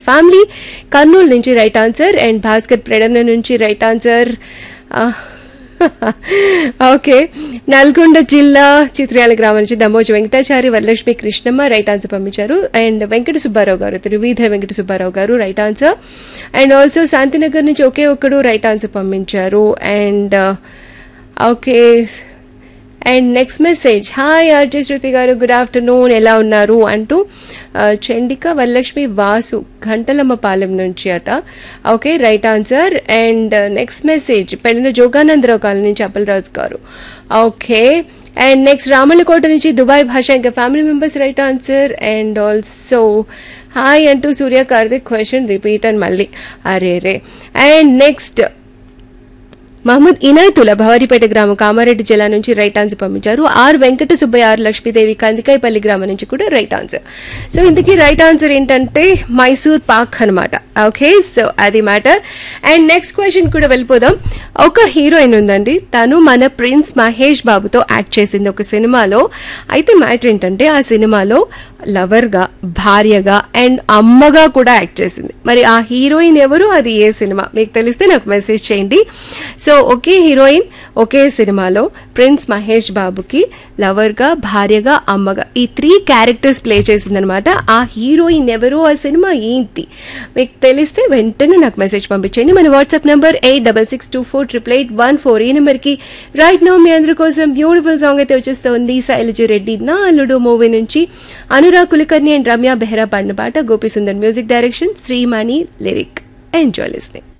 family Kurnool నుంచి right answer and Bhaskar ప్రెడన నుంచి రైట్ ఆన్సర్ ఓకే నల్గొండ జిల్లా చిత్రయాల గ్రామం నుంచి దమోజి వెంకటాచారి వరలక్ష్మి కృష్ణమ్మ రైట్ ఆన్సర్ పంపించారు అండ్ వెంకట సుబ్బారావు గారు త్రివీధ Venkata Subbarao garu right answer and also Shantinagar నుంచి ఒకే ఒక్కడు రైట్ ఆన్సర్ పంపించారు and okay and next message hi RJ Shruti garu good afternoon ఎలా ఉన్నారు అంటూ ఆ, చండిక వరలక్ష్మి వాసు ఘంటలమ్మ పాలెం నుంచి అట okay right answer and next message పెడిన జోగానందరావు కాలనీ నుంచి అప్పలరాజు గారు ఓకే అండ్ నెక్స్ట్ రామలకోట నుంచి దుబాయ్ భాష ఇంకా family members right answer and also hi అంటూ సూర్య కార్తిక్ క్వశ్చన్ రిపీట్ అని మళ్ళీ అరే రే అండ్ నెక్స్ట్ మహమ్మద్ ఇనాయతుల భవారిపేట గ్రామం కామారెడ్డి జిల్లా నుంచి రైట్ ఆన్సర్ పంపించారు ఆర్ వెంకట సుబ్బయ్య ఆర్ లక్ష్మీదేవి కందికాయపల్లి గ్రామం నుంచి కూడా రైట్ ఆన్సర్ సో ఇందుకీ రైట్ ఆన్సర్ ఏంటంటే మైసూర్ పాక్ అనమాట ఓకే సో అది మ్యాటర్ అండ్ నెక్స్ట్ క్వశ్చన్ కూడా వెళ్ళిపోదాం ఒక హీరోయిన్ ఉందండి తను మన ప్రిన్స్ మహేష్ బాబుతో యాక్ట్ చేసింది ఒక సినిమాలో అయితే మ్యాటర్ ఏంటంటే ఆ సినిమాలో లవర్గా భార్యగా అండ్ అమ్మగా కూడా యాక్ట్ చేసింది మరి ఆ హీరోయిన్ ఎవరు అది ఏ సినిమా మీకు తెలిస్తే నాకు మెసేజ్ చేయండి సో ఒకే హీరోయిన్ ఒకే సినిమాలో ప్రిన్స్ మహేష్ బాబుకి లవర్గా భార్యగా అమ్మగా ఈ త్రీ క్యారెక్టర్స్ ప్లే చేసిందనమాట ఆ హీరోయిన్ ఎవరు ఆ సినిమా ఏంటి మీకు తెలిస్తే వెంటనే నాకు మెసేజ్ పంపించండి మన WhatsApp number eight double six two four triple eight one four ఈ నెంబర్కి రైట్ నో మీ అందరి కోసం బ్యూటిఫుల్ సాంగ్ అయితే వచ్చేస్తుంది శైలజ రెడ్డి నా అల్లుడు మూవీ నుంచి అనురాగ్ కులకర్ణి అండ్ రమ్య బెహ్రా పాడిన పాట Gopi Sundar music direction Shreemani lyric enjoy listening